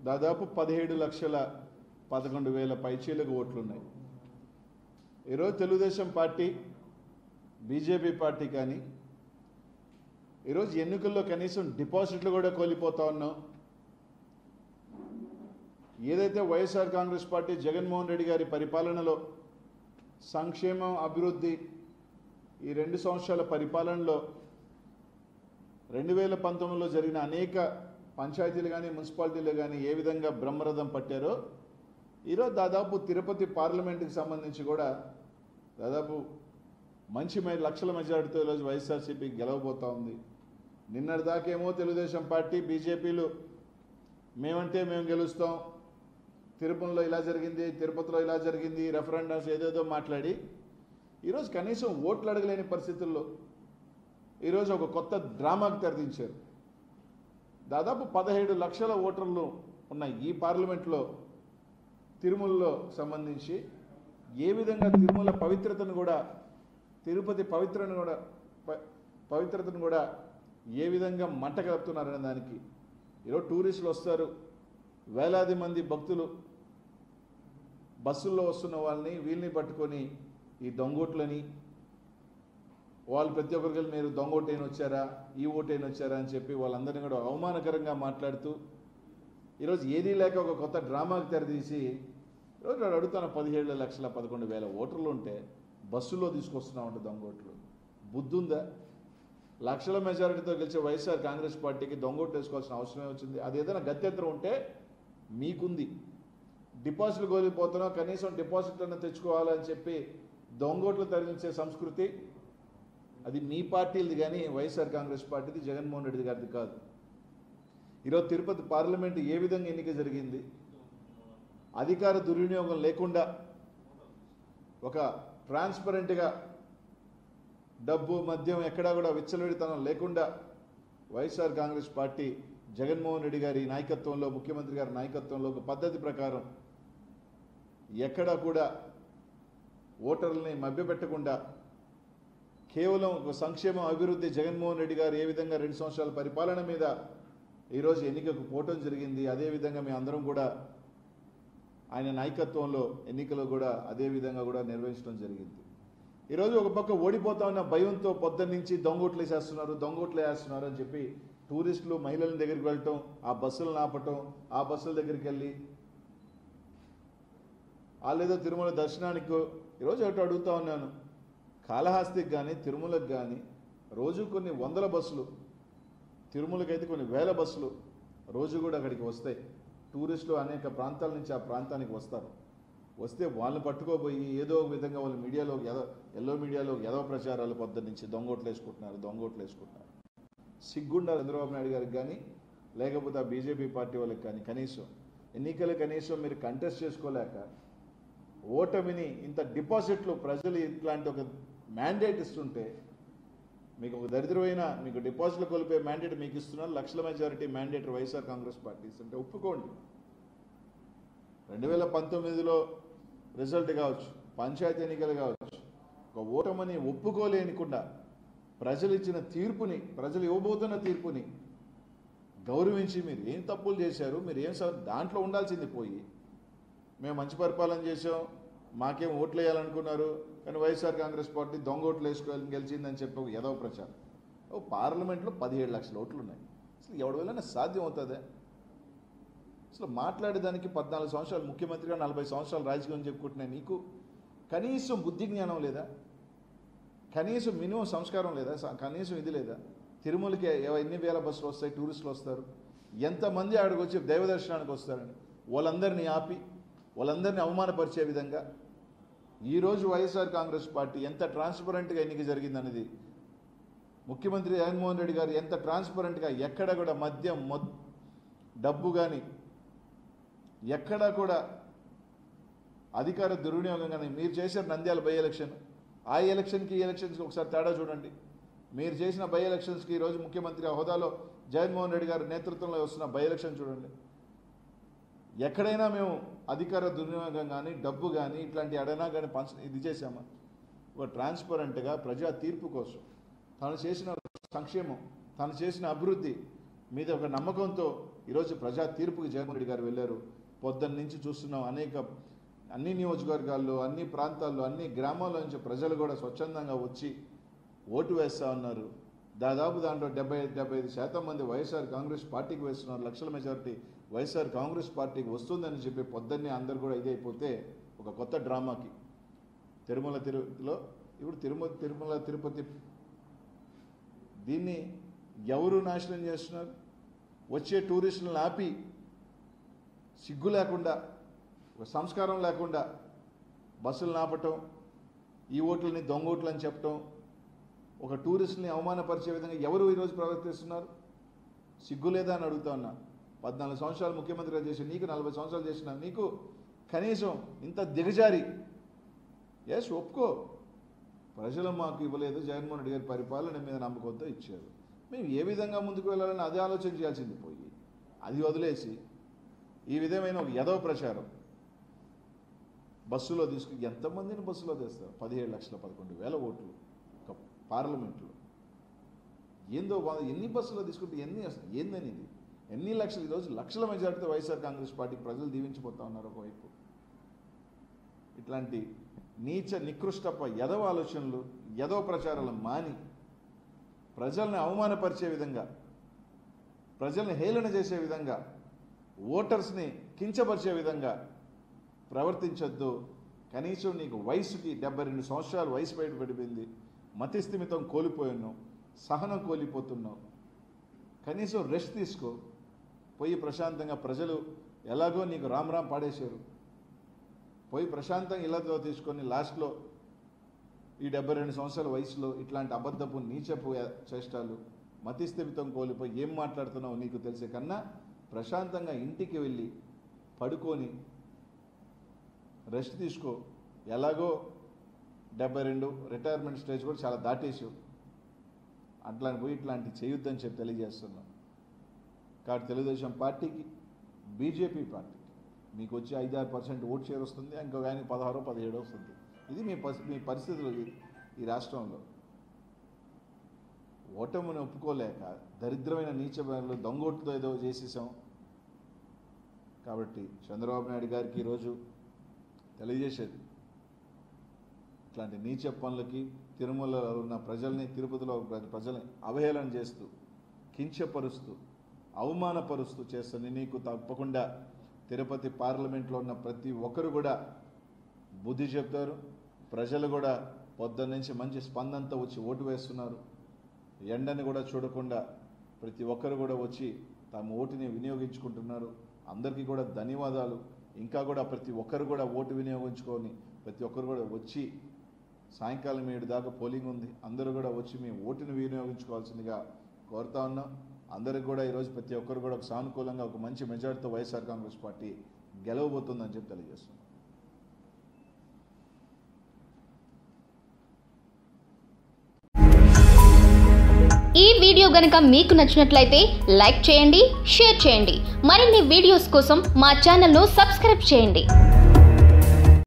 దాదాపు పదిహేడు లక్షల పదకొండు వేల పైచీలకు ఓట్లున్నాయి ఈరోజు తెలుగుదేశం పార్టీ బీజేపీ పార్టీ కానీ ఈరోజు ఎన్నికల్లో కనీసం డిపాజిట్లు కూడా కోల్పోతా ఉన్నాం ఏదైతే వైఎస్ఆర్ కాంగ్రెస్ పార్టీ జగన్మోహన్ రెడ్డి గారి పరిపాలనలో సంక్షేమం అభివృద్ధి ఈ రెండు సంవత్సరాల పరిపాలనలో రెండు వేల పంతొమ్మిదిలో జరిగిన అనేక పంచాయతీలు కానీ మున్సిపాలిటీలు కానీ ఏ విధంగా బ్రహ్మరథం పట్టారో ఈరోజు దాదాపు తిరుపతి పార్లమెంటుకి సంబంధించి కూడా దాదాపు మంచి మే లక్షల మెజారిటీతో ఈరోజు వైఎస్ఆర్సీపీ గెలవబోతా ఉంది నిన్నటి దాకేమో తెలుగుదేశం పార్టీ బీజేపీలు మేమంటే మేము గెలుస్తాం తిరుపతిలో ఇలా జరిగింది తిరుపతిలో ఇలా జరిగింది రెఫరెండమ్స్ ఏదేదో మాట్లాడి ఈరోజు కనీసం ఓట్లు అడగలేని పరిస్థితుల్లో ఈరోజు ఒక కొత్త డ్రామాకి తెరదించారు దాదాపు పదిహేడు లక్షల ఓటర్లు ఉన్న ఈ పార్లమెంట్లో తిరుమలలో సంబంధించి ఏ విధంగా తిరుమల పవిత్రతను కూడా తిరుపతి పవిత్రను కూడా ప- పవిత్రతను కూడా ఏ విధంగా మంట కలుపుతున్నారనే దానికి ఈరోజు టూరిస్టులు వస్తారు వేలాది మంది భక్తులు బస్సుల్లో వస్తున్న వాళ్ళని వీళ్ళని పట్టుకొని ఈ దొంగోట్లని వాళ్ళు ప్రతి ఒక్కరికి మీరు దొంగ ఓటైన వచ్చారా ఈ ఓటైన వచ్చారా అని చెప్పి వాళ్ళందరినీ కూడా అవమానకరంగా మాట్లాడుతూ ఈరోజు ఏదీ లేక ఒక కొత్త డ్రామాకి తెరదీసి ఈరోజు వాడు అడుగుతాను పదిహేడు లక్షల పదకొండు వేల ఓటర్లు ఉంటే బస్సులో తీసుకొస్తున్నామంటే దొంగ ఓట్లు బుద్ధుందా లక్షల మెజారిటీతో గెలిచే వైఎస్ఆర్ కాంగ్రెస్ పార్టీకి దొంగోట్లు వేసుకోవాల్సిన అవసరమే వచ్చింది అది ఏదైనా గత్యంతరం ఉంటే మీకుంది డిపాజిట్లు కోల్పోతున్నాం కనీసం డిపాజిట్లను తెచ్చుకోవాలని చెప్పి దొంగోట్లు తరలించే సంస్కృతి అది మీ పార్టీలది కానీ వైఎస్ఆర్ కాంగ్రెస్ పార్టీది జగన్మోహన్ రెడ్డి గారిది కాదు ఈరోజు తిరుపతి పార్లమెంటు ఏ విధంగా ఎన్నిక జరిగింది అధికార దుర్వినియోగం లేకుండా ఒక ట్రాన్స్పరెంట్గా డబ్బు మద్యం ఎక్కడా కూడా విచ్చలవిడితనం లేకుండా వైఎస్ఆర్ కాంగ్రెస్ పార్టీ జగన్మోహన్ రెడ్డి గారి నాయకత్వంలో ముఖ్యమంత్రి గారి నాయకత్వంలో ఒక పద్ధతి ప్రకారం ఎక్కడా కూడా ఓటర్లని మభ్యపెట్టకుండా కేవలం ఒక సంక్షేమం అభివృద్ధి జగన్మోహన్ రెడ్డి గారు ఏ విధంగా రెండు సంవత్సరాల పరిపాలన మీద ఈరోజు ఎన్నికకు పోవటం జరిగింది అదేవిధంగా మేము అందరం కూడా ఆయన నాయకత్వంలో ఎన్నికలు కూడా అదే విధంగా కూడా నిర్వహించడం జరిగింది ఈరోజు ఒక పక్క ఓడిపోతా ఉన్న భయంతో పొద్దున్న నుంచి దొంగోట్లు వేసేస్తున్నారు దొంగోట్లు వేస్తున్నారు అని చెప్పి టూరిస్టులు మహిళల దగ్గరికి వెళ్ళటం ఆ బస్సులను ఆపటం ఆ బస్సుల దగ్గరికి వెళ్ళి వాళ్ళేదో తిరుమల దర్శనానికి ఈరోజు ఒకటి అడుగుతా ఉన్నాను కాళహస్తికి కానీ తిరుమలకు కానీ రోజు కొన్ని వందల బస్సులు తిరుమలకైతే కొన్ని వేల బస్సులు రోజు కూడా అక్కడికి వస్తాయి టూరిస్టులు అనేక ప్రాంతాల నుంచి ఆ ప్రాంతానికి వస్తారు వస్తే వాళ్ళని పట్టుకోబోయి ఏదో ఒక విధంగా వాళ్ళు మీడియాలో ఎదో ఎల్లో మీడియాలో ఎదో ప్రచారాలు పొద్దున్న నుంచి దొంగోట్లు వేసుకుంటున్నారు దొంగోట్లు వేసుకుంటున్నారు సిగ్గుండా చంద్రబాబు నాయుడు గారికి కానీ లేకపోతే ఆ బీజేపీ పార్టీ వాళ్ళకి కానీ కనీసం ఎన్నికలు కనీసం మీరు కంటెస్ట్ చేసుకోలేక ఓటమిని ఇంత డిపాజిట్లు ప్రజలు ఇట్లాంటి ఒక మ్యాండేట్ ఇస్తుంటే మీకు ఒక దరిద్రమైన మీకు డిపాజిట్లు కోల్పోయే మ్యాండేట్ మీకు ఇస్తున్నారు లక్షల majority mandate YSR Congress party's అంటే ఒప్పుకోండి రెండు వేల పంతొమ్మిదిలో రిజల్ట్ కావచ్చు పంచాయతీ ఎన్నికలు కావచ్చు ఒక ఓటమని ఒప్పుకోలేనికుండా ప్రజలు ఇచ్చిన తీర్పుని ప్రజలు ఇవ్వబోతున్న తీర్పుని గౌరవించి మీరు ఏం తప్పులు చేశారు మీరు ఏం స- దాంట్లో ఉండాల్సింది పోయి మేము మంచి పరిపాలన చేసాం మాకేం ఓట్లు వేయాలనుకున్నారు కానీ వైఎస్ఆర్ కాంగ్రెస్ పార్టీ దొంగ ఓట్లు వేసుకోవాలి గెలిచిందని చెప్పి ఒక ఎదవ ప్రచారం ఓ పార్లమెంట్లో పదిహేడు లక్షల ఓట్లు ఉన్నాయి అసలు ఎవడి వల్ల సాధ్యం అవుతుందా అసలు మాట్లాడేదానికి పద్నాలుగు సంవత్సరాలు ముఖ్యమంత్రిగా నలభై సంవత్సరాలు రాజకీయం చెప్పుకుంటున్నాయి నీకు కనీసం బుద్ధి జ్ఞానం లేదా కనీసం మినిమం సంస్కారం లేదా స- కనీసం ఇది లేదా తిరుమలకి ఎవ- ఎన్ని వేల బస్సులు వస్తాయి టూరిస్టులు వస్తారు ఎంతమంది ఆడికి వచ్చి దైవ దర్శనానికి వస్తారని వాళ్ళందరినీ ఆపి వాళ్ళందరినీ అవమానపరిచే విధంగా ఈరోజు వైఎస్ఆర్ కాంగ్రెస్ పార్టీ ఎంత ట్రాన్స్పరెంట్గా ఎన్నిక జరిగిందనేది ముఖ్యమంత్రి జగన్మోహన్ రెడ్డి గారు ఎంత ట్రాన్స్పరెంట్గా ఎక్కడ కూడా మద్యం మొద్ డబ్బు కానీ ఎక్కడా కూడా అధికార దుర్వినియోగం కానీ మీరు చేశారు నంద్యాల బై ఎలక్షన్ ఆ ఎలక్షన్కి ఈ ఎలక్షన్స్కి ఒకసారి తేడా చూడండి మీరు చేసిన బై ఎలక్షన్స్కి ఈరోజు ముఖ్యమంత్రి ఆ హోదాలో జగన్మోహన్ రెడ్డి గారి నేతృత్వంలో వస్తున్న బై ఎలక్షన్ చూడండి ఎక్కడైనా మేము అధికార దుర్వినియోగం కానీ డబ్బు కానీ ఇట్లాంటి ఎడైనా కానీ పంచ ఇది చేశామా ఒక ట్రాన్స్పరెంట్గా ప్రజా తీర్పు కోసం తను చేసిన సంక్షేమం తను చేసిన అభివృద్ధి మీద ఒక నమ్మకంతో ఈరోజు ప్రజా తీర్పుకి జగన్మోహన్ రెడ్డి గారు వెళ్ళారు పొద్దున్న నుంచి చూస్తున్నాం అనేక అన్ని నియోజకవర్గాల్లో అన్ని ప్రాంతాల్లో అన్ని గ్రామాల నుంచి ప్రజలు కూడా స్వచ్ఛందంగా వచ్చి ఓటు వేస్తూ ఉన్నారు దాదాపు దాంట్లో డెబ్బై డెబ్బై ఐదు శాతం మంది వైఎస్ఆర్ కాంగ్రెస్ పార్టీకి వేస్తున్నారు లక్షల మెజారిటీ వైఎస్ఆర్ కాంగ్రెస్ పార్టీకి వస్తుందని చెప్పి పొద్దున్నే అందరు కూడా ఇదైపోతే ఒక కొత్త డ్రామాకి తిరుమల తిరుపతిలో ఇప్పుడు తిరుమల తిరుమల తిరుపతి దీన్ని ఎవరు నాశనం చేస్తున్నారు వచ్చే టూరిస్టులను ఆపి సిగ్గు లేకుండా ఒక సంస్కారం లేకుండా బస్సులు నాపటం ఈ ఓట్లని దొంగ ఓట్లు అని చెప్పటం ఒక టూరిస్టుని అవమానపరిచే విధంగా ఎవరు ఈరోజు ప్రవర్తిస్తున్నారు సిగ్గు లేదా అని అడుగుతా ఉన్నా పద్నాలుగు సంవత్సరాలు ముఖ్యమంత్రిగా చేసి నీకు నలభై సంవత్సరాలు చేసిన నీకు కనీసం ఇంత దిగజారి ఎస్ ఒప్పుకో ప్రజలు మాకు ఇవ్వలేదు జగన్మోహన్ రెడ్డి గారి పరిపాలన మీద నమ్మకంతో ఇచ్చారు మేము ఏ విధంగా ముందుకు వెళ్ళాలని అదే ఆలోచన చేయాల్సింది పోయి అది వదిలేసి ఈ విధమైన ఒక యదవ ప్రచారం బస్సులో తీసుకు ఎంతమందిని బస్సులో తెస్తారు పదిహేడు లక్షల పదకొండు వేల ఓట్లు ఒక పార్లమెంట్లో ఏందో వా- ఎన్ని బస్సులో తీసుకుంటే ఎన్ని అసలు ఏందని ఇది ఎన్ని లక్షలు ఈరోజు లక్షల మెజార్టీతో వైఎస్ఆర్ కాంగ్రెస్ పార్టీకి ప్రజలు దీవించిపోతా ఉన్నారు ఒకవైపు ఇట్లాంటి నీచ నికృష్టప యదవ ఆలోచనలు యదవ ప్రచారాలు మాని ప్రజల్ని అవమానపరిచే విధంగా ప్రజల్ని హేళన చేసే విధంగా ఓటర్స్ని కించపరిచే విధంగా ప్రవర్తించొద్దు కనీసం నీకు వయసుకి డెబ్బై రెండు సంవత్సరాలు వయసు బయట పడిపోయింది మతిస్థిమితం కోల్పోయి ఉన్నావు సహనం కోల్పోతున్నావు కనీసం రెస్ట్ తీసుకో పోయి ప్రశాంతంగా ప్రజలు ఎలాగో నీకు రామ్ రామ్ పాడేశారు పోయి ప్రశాంతంగా ఇళ్లతో తీసుకొని లాస్ట్లో ఈ డెబ్బై రెండు సంవత్సరాల వయసులో ఇట్లాంటి అబద్ధపు నీచపు చేష్టాలు మతిస్థిమితం కోల్పోయి ఏం మాట్లాడుతున్నావు నీకు తెలిసే కన్నా ప్రశాంతంగా ఇంటికి వెళ్ళి పడుకొని రెస్ట్ తీసుకో ఎలాగో డెబ్బై రెండు రిటైర్మెంట్ స్టేజ్ కూడా చాలా దాటేసావు అట్లా పోయి ఇట్లాంటి చేయొద్దని చెప్పి తెలియజేస్తున్నాం కాబట్టి తెలుగుదేశం పార్టీకి బీజేపీ పార్టీకి మీకు వచ్చి ఐదారు పర్సెంట్ ఓట్ షేర్ వస్తుంది ఇంకొక ఆయనకి పదహారో పదిహేడో వస్తుంది ఇది మీ పరి మీ పరిస్థితులు ఈ- ఈ రాష్ట్రంలో ఓటమిని ఒప్పుకోలేక దరిద్రమైన నీచమైన దొంగోటుతో ఏదో చేసేసాం కాబట్టి చంద్రబాబు నాయుడు గారికి ఈరోజు తెలియజేసేది ఇట్లాంటి నీచ పనులకి తిరుమలలో ఉన్న ప్రజల్ని తిరుపతిలో ప్ర- ప్రజల్ని అవహేళన చేస్తూ కించపరుస్తూ అవమానపరుస్తూ చేస్తుంది నీకు తప్పకుండా తిరుపతి పార్లమెంట్లో ఉన్న ప్రతి ఒక్కరు కూడా బుద్ధి చెప్తారు ప్రజలు కూడా పొద్దున్న నుంచి మంచి స్పందనతో వచ్చి ఓటు వేస్తున్నారు ఎండని కూడా చూడకుండా ప్రతి ఒక్కరు కూడా వచ్చి తమ ఓటుని వినియోగించుకుంటున్నారు అందరికీ కూడా ధన్యవాదాలు ఇంకా కూడా ప్రతి ఒక్కరు కూడా ఓటు వినియోగించుకొని ప్రతి ఒక్కరు కూడా వచ్చి సాయంకాలం ఏడు దాకా పోలింగ్ ఉంది అందరూ కూడా వచ్చి మీ ఓటుని వినియోగించుకోవాల్సిందిగా కోరుతా ఉన్నాం అందరికి కూడా ఈరోజు ప్రతి ఒక్కరు కూడా ఒక సానుకూలంగా ఒక మంచి మెజార్టీతో వైఎస్ఆర్ కాంగ్రెస్ పార్టీ గెలవబోతుందని చెప్పి తెలియజేస్తున్నాం ఈ వీడియో గనుక మీకు నచ్చినట్లయితే లైక్ చేయండి షేర్ చేయండి మరిన్ని వీడియోస్ కోసం మా ఛానల్ను సబ్స్క్రైబ్ చేయండి